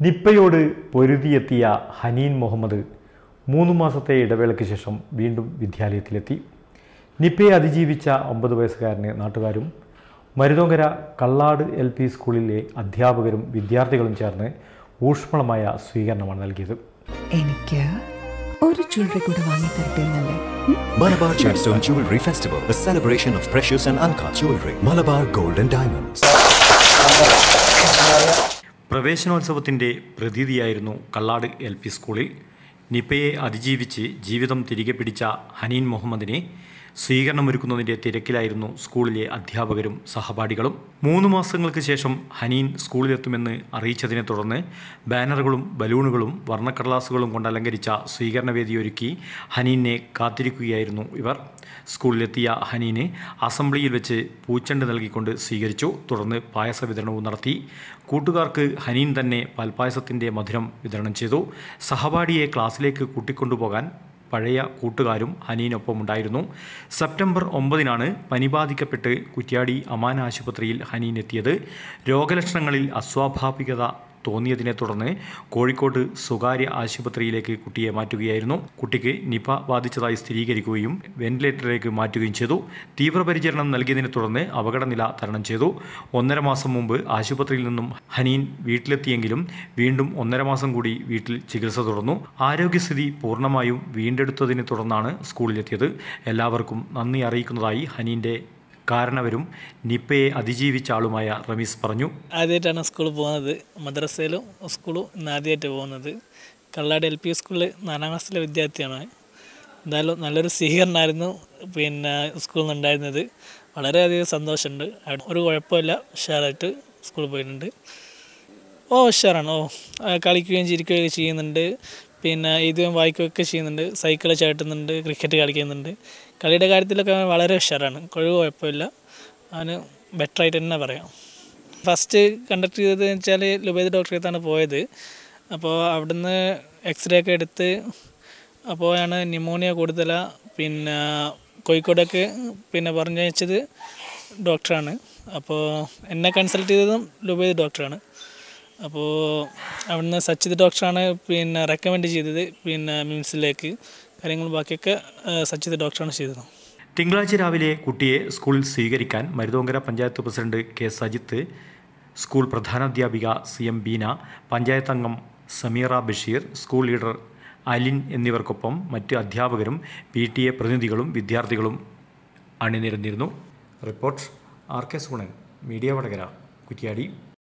നിപ്പയോട് പൊരുതിയെത്തിയ ഹനീൻ മുഹമ്മദ് മൂന്ന് മാസത്തെ ഇടവേളയ്ക്ക് ശേഷം വീണ്ടും വിദ്യാലയത്തിലെത്തി നിപ്പയെ അതിജീവിച്ച ഒമ്പത് വയസ്സുകാരന് നാട്ടുകാരും മരുതോങ്കര കള്ളാട് എൽ പി സ്കൂളിലെ അധ്യാപകരും വിദ്യാർത്ഥികളും ചേർന്ന് ഊഷ്മളമായ സ്വീകരണമാണ് നൽകിയത് എനിക്ക് ഒരു ജ്വല്ലറി കൂടെ വാങ്ങി തരട്ടെ എന്നല്ലേ Malabar Gemstone Jewelry Festival, a celebration of precious and uncut jewelry. Malabar Gold and Diamonds. പ്രവേശനോത്സവത്തിൻ്റെ പ്രതീതിയായിരുന്നു കള്ളാട് എൽ പി സ്കൂളിൽ നിപ്പയെ അതിജീവിച്ച് ജീവിതം തിരികെ പിടിച്ച ഹനീൻ മുഹമ്മദിനെ സ്വീകരണമൊരുക്കുന്നതിൻ്റെ തിരക്കിലായിരുന്നു സ്കൂളിലെ അധ്യാപകരും സഹപാഠികളും മൂന്ന് മാസങ്ങൾക്ക് ശേഷം ഹനീൻ സ്കൂളിലെത്തുമെന്ന് അറിയിച്ചതിനെ തുടർന്ന് ബാനറുകളും ബലൂണുകളും വർണ്ണക്കടലാസുകളും കൊണ്ട് അലങ്കരിച്ച സ്വീകരണവേദി ഒരുക്കി ഹനീനെ കാത്തിരിക്കുകയായിരുന്നു ഇവർ സ്കൂളിലെത്തിയ ഹനീനെ അസംബ്ലിയിൽ വെച്ച് പൂച്ചെണ്ട് നൽകിക്കൊണ്ട് സ്വീകരിച്ചു തുടർന്ന് പായസ വിതരണവും നടത്തി കൂട്ടുകാർക്ക് ഹനീൻ തന്നെ പാൽപ്പായസത്തിൻ്റെ മധുരം വിതരണം ചെയ്തു സഹപാഠിയെ ക്ലാസ്സിലേക്ക് കൂട്ടിക്കൊണ്ടുപോകാൻ പഴയ കൂട്ടുകാരും ഹനീനൊപ്പം ഉണ്ടായിരുന്നു സെപ്റ്റംബർ ഒമ്പതിനാണ് പനി ബാധിക്കപ്പെട്ട് കുറ്റ്യാടി അമാന ആശുപത്രിയിൽ ഹനീൻ എത്തിയത് രോഗലക്ഷണങ്ങളിൽ അസ്വാഭാവികത തോന്നിയതിനെ തുടർന്ന് കോഴിക്കോട് സ്വകാര്യ ആശുപത്രിയിലേക്ക് കുട്ടിയെ മാറ്റുകയായിരുന്നു കുട്ടിക്ക് നിപ ബാധിച്ചതായി സ്ഥിരീകരിക്കുകയും വെന്റിലേറ്ററിലേക്ക് മാറ്റുകയും ചെയ്തു തീവ്രപരിചരണം നൽകിയതിനെ തുടർന്ന് അപകടനില തരണം ചെയ്തു ഒന്നര മാസം മുമ്പ് ആശുപത്രിയിൽ നിന്നും ഹനീൻ വീട്ടിലെത്തിയെങ്കിലും വീണ്ടും ഒന്നര മാസം കൂടി വീട്ടിൽ ചികിത്സ തുടർന്നു ആരോഗ്യസ്ഥിതി പൂർണ്ണമായും വീണ്ടെടുത്തതിനെ തുടർന്നാണ് സ്കൂളിലെത്തിയത് എല്ലാവർക്കും നന്ദി അറിയിക്കുന്നതായി ഹനീൻ്റെ കാരണവരും നിപ്പയെ അതിജീവിച്ച ആളുമായ റമീസ് പറഞ്ഞു ആദ്യമായിട്ടാണ് സ്കൂളിൽ പോകുന്നത് മദ്രസയിലും സ്കൂളും ഇന്ന് ആദ്യമായിട്ട് പോകുന്നത് കള്ളാട് എൽ പി സ്കൂളിൽ നാലാം ക്ലാസ്സിലെ വിദ്യാർത്ഥിയാണ് എന്തായാലും നല്ലൊരു സ്വീകരണമായിരുന്നു പിന്നെ സ്കൂളിൽ നിന്ന് ഉണ്ടായിരുന്നത് വളരെയധികം സന്തോഷമുണ്ട് അവിടെ ഒരു കുഴപ്പമില്ല ഉഷാറായിട്ട് സ്കൂളിൽ പോയിട്ടുണ്ട് ഓ ഉഷാറാണ് ഓ ആ, കളിക്കുകയും ചിരിക്കുകയൊക്കെ ചെയ്യുന്നുണ്ട് പിന്നെ എഴുതുകയും വായിക്കുകയൊക്കെ ചെയ്യുന്നുണ്ട് സൈക്കിൾ ചവിട്ടുന്നുണ്ട് ക്രിക്കറ്റ് കളിക്കുന്നുണ്ട് കളിയുടെ കാര്യത്തിലൊക്കെ അവൻ വളരെ ഉഷാറാണ് കഴിവ് കുഴപ്പമില്ല അവന് ബെറ്ററായിട്ട് തന്നെ പറയാം ഫസ്റ്റ് കണ്ടക്ട് ചെയ്തത് വെച്ചാൽ ലുബൈദ് ഡോക്ടറെ അടുത്താണ് പോയത് അപ്പോൾ അവിടുന്ന് എക്സ്റേ ഒക്കെ എടുത്ത് അപ്പോഴാണ് ന്യൂമോണിയ കൂടുതലാണ് പിന്നെ കോഴിക്കോടൊക്കെ പിന്നെ പറഞ്ഞയച്ചത് ഡോക്ടറാണ് അപ്പോൾ എന്നെ കൺസൾട്ട് ചെയ്തതും ലുബൈദ് ഡോക്ടറാണ് അപ്പോൾ അവിടുന്ന് സച്ചിത് ഡോക്ടറാണ് പിന്നെ റെക്കമെൻഡ് ചെയ്തത് പിന്നെ മിംസിലേക്ക് കാര്യങ്ങൾ ബാക്കിയൊക്കെ ആ, സച്ചിത് ഡോക്ടറാണ് ചെയ്തത് തിങ്കളാഴ്ച രാവിലെ കുട്ടിയെ സ്കൂളിൽ സ്വീകരിക്കാൻ Maruthonkara panchayat president K Sajith school പ്രധാനാധ്യാപിക സി എം ബീന പഞ്ചായത്ത് അംഗം സമീറ ബഷീർ സ്കൂൾ ലീഡർ അലിൻ എന്നിവർക്കൊപ്പം മറ്റ് അധ്യാപകരും പി ടി എ പ്രതിനിധികളും വിദ്യാർത്ഥികളും അണിനിരന്നിരുന്നു report R K Soonan media Vadakara Kuttiadi